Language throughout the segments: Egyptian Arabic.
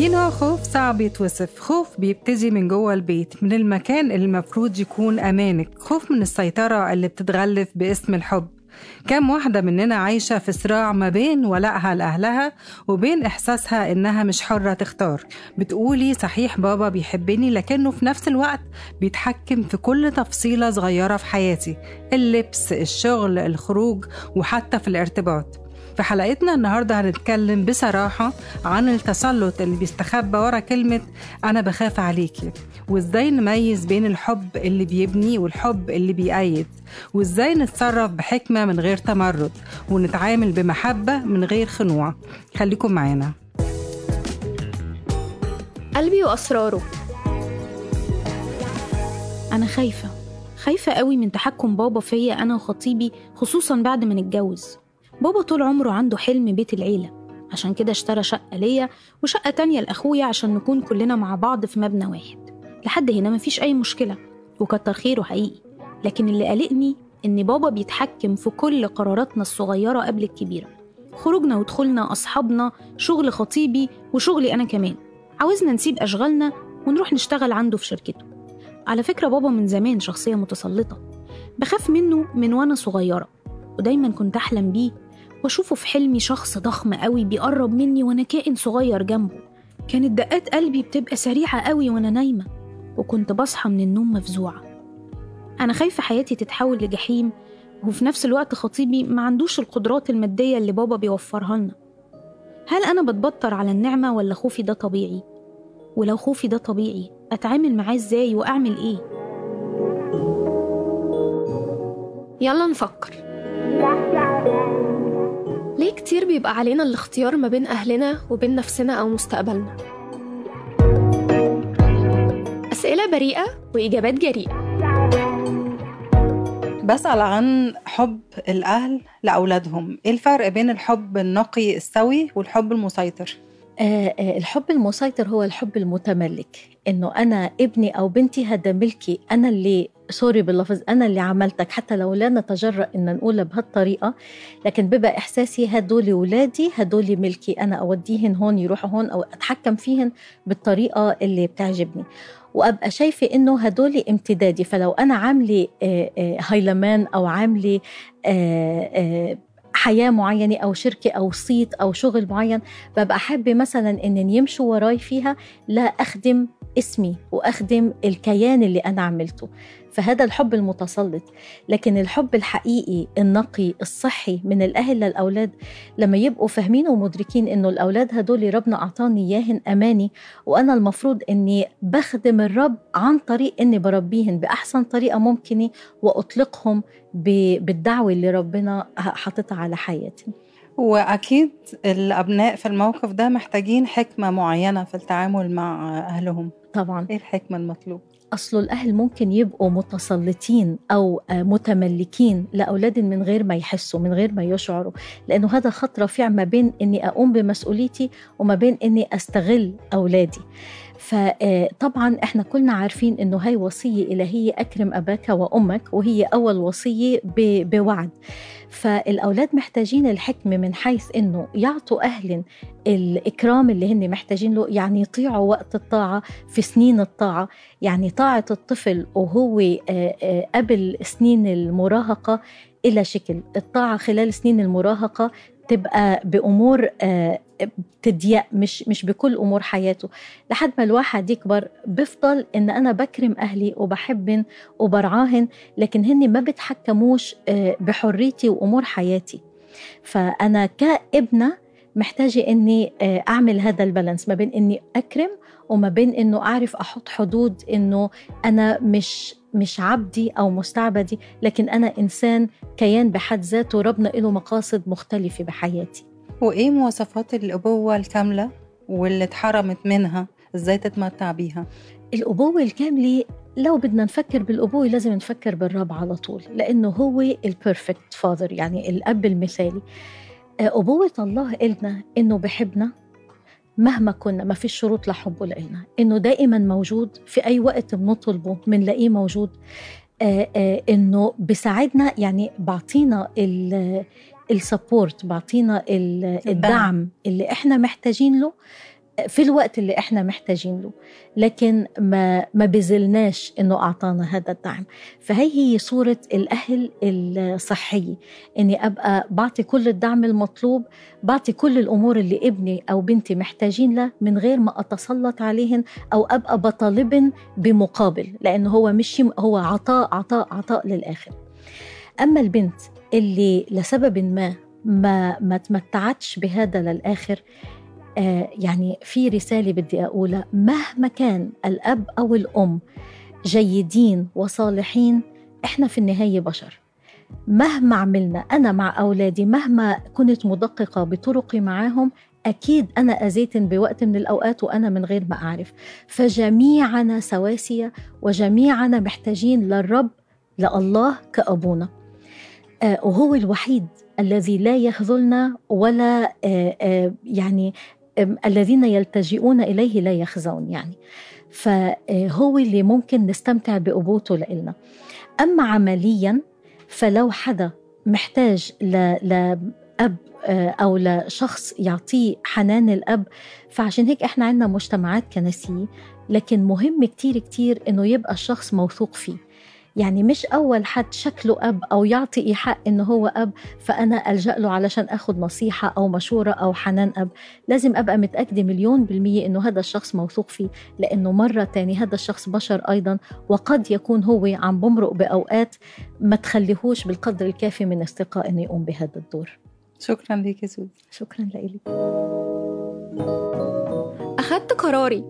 في نوع خوف صعب يتوصف خوف بيبتدي من جوه البيت من المكان اللي المفروض يكون أمانك خوف من السيطرة اللي بتتغلف باسم الحب كم واحدة مننا عايشة في صراع ما بين ولائها لأهلها وبين إحساسها إنها مش حرة تختار بتقولي صحيح بابا بيحبني لكنه في نفس الوقت بيتحكم في كل تفصيلة صغيرة في حياتي اللبس الشغل الخروج وحتى في الارتباط في حلقتنا النهارده هنتكلم بصراحة عن التسلط اللي بيستخبى ورا كلمة أنا بخاف عليكي وإزاي نميز بين الحب اللي بيبني والحب اللي بيأيد وإزاي نتصرف بحكمة من غير تمرد ونتعامل بمحبة من غير خنوع خليكم معانا قلبي وأسراره أنا خايفة خايفة قوي من تحكم بابا فيا أنا وخطيبي خصوصا بعد ما نتجوز بابا طول عمره عنده حلم بيت العيلة عشان كده اشترى شقة ليا وشقة تانية لأخويا عشان نكون كلنا مع بعض في مبنى واحد لحد هنا مفيش أي مشكلة وكتر خيره حقيقي لكن اللي قلقني إن بابا بيتحكم في كل قراراتنا الصغيرة قبل الكبيرة خروجنا ودخولنا أصحابنا شغل خطيبي وشغلي أنا كمان عاوزنا نسيب أشغالنا ونروح نشتغل عنده في شركته على فكرة بابا من زمان شخصية متسلطة بخاف منه من وأنا صغيرة ودايما كنت أحلم بيه واشوفه في حلمي شخص ضخم قوي بيقرب مني وانا كائن صغير جنبه كانت دقات قلبي بتبقى سريعة قوي وانا نايمة وكنت بصحى من النوم مفزوعة أنا خايفة حياتي تتحول لجحيم وفي نفس الوقت خطيبي ما عندوش القدرات المادية اللي بابا بيوفرها لنا هل أنا بتبطر على النعمة ولا خوفي ده طبيعي؟ ولو خوفي ده طبيعي أتعامل معاه إزاي وأعمل إيه؟ يلا نفكر ليه كتير بيبقى علينا الاختيار ما بين أهلنا وبين نفسنا أو مستقبلنا أسئلة بريئة وإجابات جريئة بسأل عن حب الأهل لأولادهم إيه الفرق بين الحب النقي السوي والحب المسيطر؟ آه آه الحب المسيطر هو الحب المتملك انه انا ابني او بنتي هذا ملكي انا اللي سوري باللفظ انا اللي عملتك حتى لو لا نتجرأ ان نقولها بهالطريقه لكن بيبقى احساسي هدول ولادي هدول ملكي انا اوديهن هون يروحوا هون او اتحكم فيهن بالطريقه اللي بتعجبني وابقى شايفه انه هدول امتدادي فلو انا عامله هيلمان او عامله حياة معينة أو شركة أو صيت أو شغل معين ببقى حابة مثلا إن يمشوا وراي فيها لا أخدم اسمي وأخدم الكيان اللي أنا عملته فهذا الحب المتسلط لكن الحب الحقيقي النقي الصحي من الأهل للأولاد لما يبقوا فاهمين ومدركين إنه الأولاد هدول ربنا أعطاني إياهن أماني وأنا المفروض إني بخدم الرب عن طريق إني بربيهن بأحسن طريقة ممكنة وأطلقهم بالدعوة اللي ربنا حاططها على حياتي وأكيد الأبناء في الموقف ده محتاجين حكمة معينة في التعامل مع أهلهم طبعا إيه الحكمة المطلوبة؟ أصل الأهل ممكن يبقوا متسلطين أو متملكين لأولادهم من غير ما يحسوا من غير ما يشعروا لأنه هذا خط رفيع ما بين أني أقوم بمسؤوليتي وما بين أني أستغل أولادي فطبعا احنا كلنا عارفين انه هاي وصيه الهيه اكرم اباك وامك وهي اول وصيه بوعد فالاولاد محتاجين الحكمه من حيث انه يعطوا اهل الاكرام اللي هن محتاجين له يعني يطيعوا وقت الطاعه في سنين الطاعه يعني طاعه الطفل وهو قبل سنين المراهقه إلى شكل الطاعة خلال سنين المراهقة تبقى بأمور بتضيق مش مش بكل امور حياته لحد ما الواحد يكبر بفضل ان انا بكرم اهلي وبحبن وبرعاهن لكن هن ما بتحكموش بحريتي وامور حياتي فانا كابنه محتاجه اني اعمل هذا البالانس ما بين اني اكرم وما بين انه اعرف احط حدود انه انا مش مش عبدي او مستعبدي لكن انا انسان كيان بحد ذاته ربنا له مقاصد مختلفه بحياتي وإيه مواصفات الأبوة الكاملة واللي اتحرمت منها إزاي تتمتع بيها؟ الأبوة الكاملة لو بدنا نفكر بالأبوة لازم نفكر بالرب على طول لأنه هو البيرفكت فاذر يعني الأب المثالي أبوة الله إلنا إنه بحبنا مهما كنا ما فيش شروط لحبه لنا إنه دائما موجود في أي وقت بنطلبه بنلاقيه موجود آآ آآ إنه بساعدنا يعني بعطينا السبورت بعطينا الدعم اللي احنا محتاجين له في الوقت اللي احنا محتاجين له لكن ما ما بذلناش انه اعطانا هذا الدعم فهي هي صوره الاهل الصحي اني ابقى بعطي كل الدعم المطلوب بعطي كل الامور اللي ابني او بنتي محتاجين لها من غير ما اتسلط عليهن او ابقى بطالبن بمقابل لانه هو مش هو عطاء عطاء عطاء للاخر اما البنت اللي لسبب ما ما ما تمتعتش بهذا للاخر آه يعني في رسالة بدي أقولها مهما كان الأب أو الأم جيدين وصالحين إحنا في النهاية بشر مهما عملنا أنا مع أولادي مهما كنت مدققة بطرقي معاهم أكيد أنا أذيت بوقت من الأوقات وأنا من غير ما أعرف فجميعنا سواسية وجميعنا محتاجين للرب لله كأبونا آه وهو الوحيد الذي لا يخذلنا ولا آه آه يعني الذين يلتجئون إليه لا يخزون يعني فهو اللي ممكن نستمتع بأبوته لإلنا أما عمليا فلو حدا محتاج لأب أو لشخص يعطيه حنان الأب فعشان هيك إحنا عندنا مجتمعات كنسية لكن مهم كتير كتير إنه يبقى الشخص موثوق فيه يعني مش أول حد شكله أب أو يعطي إيحاء إنه هو أب فأنا ألجأ له علشان أخذ نصيحة أو مشورة أو حنان أب لازم أبقى متأكدة مليون بالمية إنه هذا الشخص موثوق فيه لأنه مرة تاني هذا الشخص بشر أيضا وقد يكون هو عم بمرق بأوقات ما تخليهوش بالقدر الكافي من الثقة إنه يقوم بهذا الدور شكرا لك يا سوزي شكرا لإلي أخدت قراري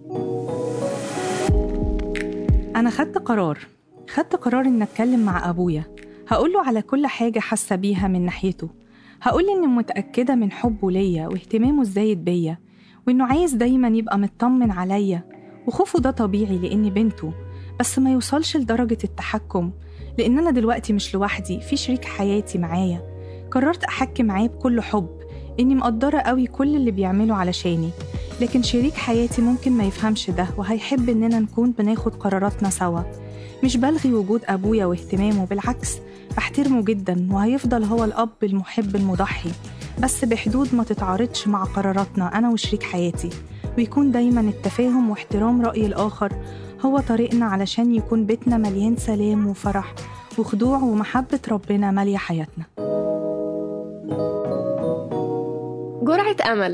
أنا خدت قرار خدت قرار إن أتكلم مع أبويا هقوله على كل حاجة حاسة بيها من ناحيته هقول إني متأكدة من حبه ليا واهتمامه الزايد بيا وإنه عايز دايما يبقى مطمن عليا وخوفه ده طبيعي لإني بنته بس ما يوصلش لدرجة التحكم لأن أنا دلوقتي مش لوحدي في شريك حياتي معايا قررت أحكي معاه بكل حب إني مقدرة قوي كل اللي بيعمله علشاني لكن شريك حياتي ممكن ما يفهمش ده وهيحب إننا نكون بناخد قراراتنا سوا مش بلغي وجود أبويا واهتمامه بالعكس بحترمه جدا وهيفضل هو الأب المحب المضحي بس بحدود ما تتعارضش مع قراراتنا أنا وشريك حياتي ويكون دايما التفاهم واحترام رأي الآخر هو طريقنا علشان يكون بيتنا مليان سلام وفرح وخضوع ومحبة ربنا مالية حياتنا جرعة أمل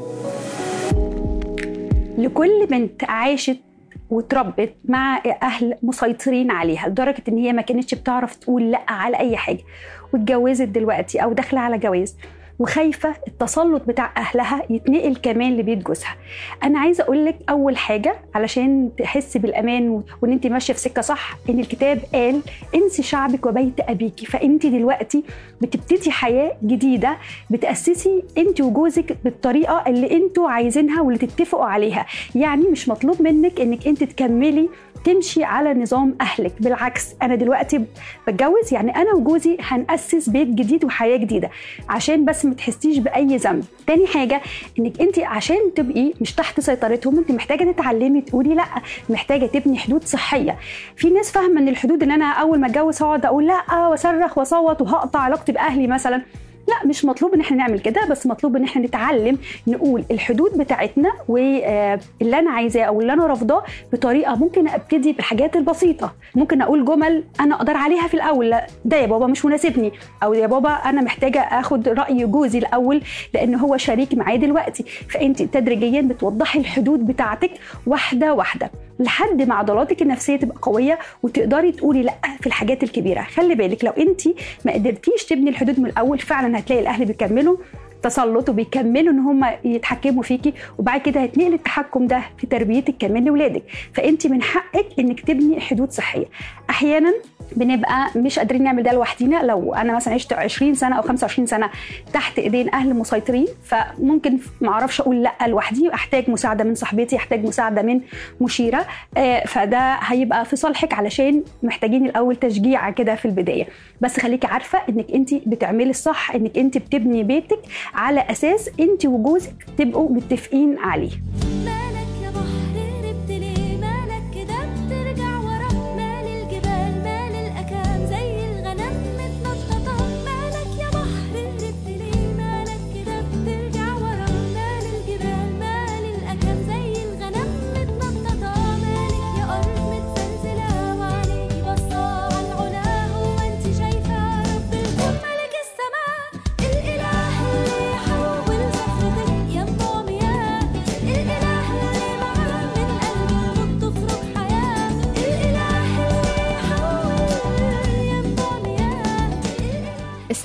لكل بنت عاشت وتربت مع اهل مسيطرين عليها لدرجه ان هي ما كانتش بتعرف تقول لا على اي حاجه واتجوزت دلوقتي او داخله على جواز وخايفه التسلط بتاع اهلها يتنقل كمان لبيت جوزها انا عايزه اقول لك اول حاجه علشان تحسي بالامان وان انت ماشيه في سكه صح ان الكتاب قال انسي شعبك وبيت ابيكي فانت دلوقتي بتبتدي حياه جديده بتاسسي انت وجوزك بالطريقه اللي انتوا عايزينها واللي تتفقوا عليها يعني مش مطلوب منك انك انت تكملي تمشي على نظام اهلك بالعكس انا دلوقتي بتجوز يعني انا وجوزي هنأسس بيت جديد وحياه جديده عشان بس ما تحسيش باي ذنب تاني حاجه انك انت عشان تبقي مش تحت سيطرتهم انت محتاجه تتعلمي تقولي لا محتاجه تبني حدود صحيه في ناس فاهمه ان الحدود ان انا اول ما اتجوز هقعد اقول لا واصرخ واصوت وهقطع علاقتي باهلي مثلا لا مش مطلوب ان احنا نعمل كده بس مطلوب ان احنا نتعلم نقول الحدود بتاعتنا واللي انا عايزاه او اللي انا رافضاه بطريقه ممكن ابتدي بالحاجات البسيطه ممكن اقول جمل انا اقدر عليها في الاول لا ده يا بابا مش مناسبني او يا بابا انا محتاجه اخد راي جوزي الاول لان هو شريك معايا دلوقتي فانت تدريجيا بتوضحي الحدود بتاعتك واحده واحده لحد ما عضلاتك النفسيه تبقى قويه وتقدري تقولي لا في الحاجات الكبيره خلي بالك لو انت ما قدرتيش تبني الحدود من الاول فعلا هتلاقي الاهل بيكملوا تسلط وبيكملوا ان هم يتحكموا فيكي وبعد كده هتنقل التحكم ده في تربيتك كمان لاولادك فانت من حقك انك تبني حدود صحيه احيانا بنبقى مش قادرين نعمل ده لوحدينا لو انا مثلا عشت 20 سنه او 25 سنه تحت ايدين اهل مسيطرين فممكن ما اعرفش اقول لا لوحدي احتاج مساعده من صاحبتي احتاج مساعده من مشيره فده هيبقى في صالحك علشان محتاجين الاول تشجيع كده في البدايه بس خليكي عارفه انك انت بتعملي الصح انك انت بتبني بيتك على اساس انت وجوزك تبقوا متفقين عليه مالك يا بحر هربت ليه مالك كده بترجع ورا مال الجبال مال الأكام زي الغنم متنططة مالك يا بحر هربت ليه مالك كده بترجع ورا مال الجبال مال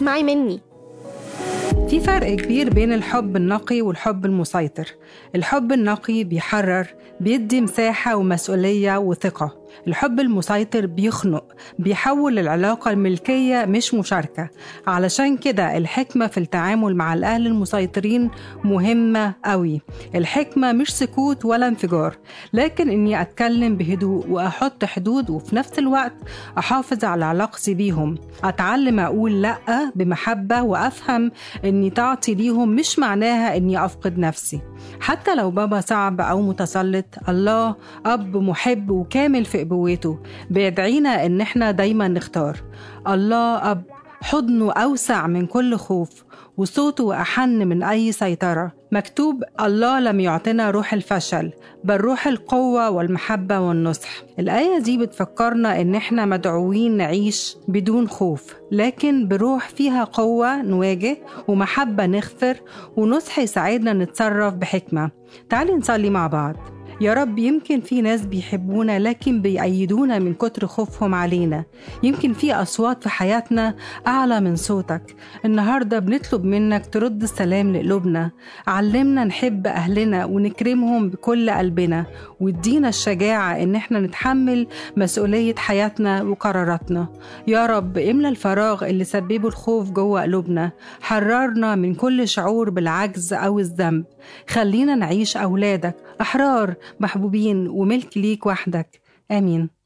اسمعي مني في فرق كبير بين الحب النقي والحب المسيطر الحب النقي بيحرر بيدي مساحة ومسؤولية وثقة الحب المسيطر بيخنق بيحول العلاقة الملكية مش مشاركة علشان كده الحكمة في التعامل مع الأهل المسيطرين مهمة قوي الحكمة مش سكوت ولا انفجار لكن إني أتكلم بهدوء وأحط حدود وفي نفس الوقت أحافظ على علاقتي بيهم أتعلم أقول لأ بمحبة وأفهم إني تعطي ليهم مش معناها إني أفقد نفسي حتى لو بابا صعب أو متسلط الله أب محب وكامل في أبوته بيدعينا إن إحنا دايما نختار الله أب حضنه أوسع من كل خوف وصوته أحن من أي سيطرة مكتوب الله لم يعطنا روح الفشل بل روح القوة والمحبة والنصح الآية دي بتفكرنا إن إحنا مدعوين نعيش بدون خوف لكن بروح فيها قوة نواجه ومحبة نغفر ونصح يساعدنا نتصرف بحكمة تعالي نصلي مع بعض يا رب يمكن في ناس بيحبونا لكن بيأيدونا من كتر خوفهم علينا يمكن في أصوات في حياتنا أعلى من صوتك النهاردة بنطلب منك ترد السلام لقلوبنا علمنا نحب أهلنا ونكرمهم بكل قلبنا وادينا الشجاعة إن احنا نتحمل مسؤولية حياتنا وقراراتنا يا رب املى الفراغ اللي سببه الخوف جوه قلوبنا حررنا من كل شعور بالعجز أو الذنب خلينا نعيش أولادك أحرار محبوبين وملك ليك وحدك آمين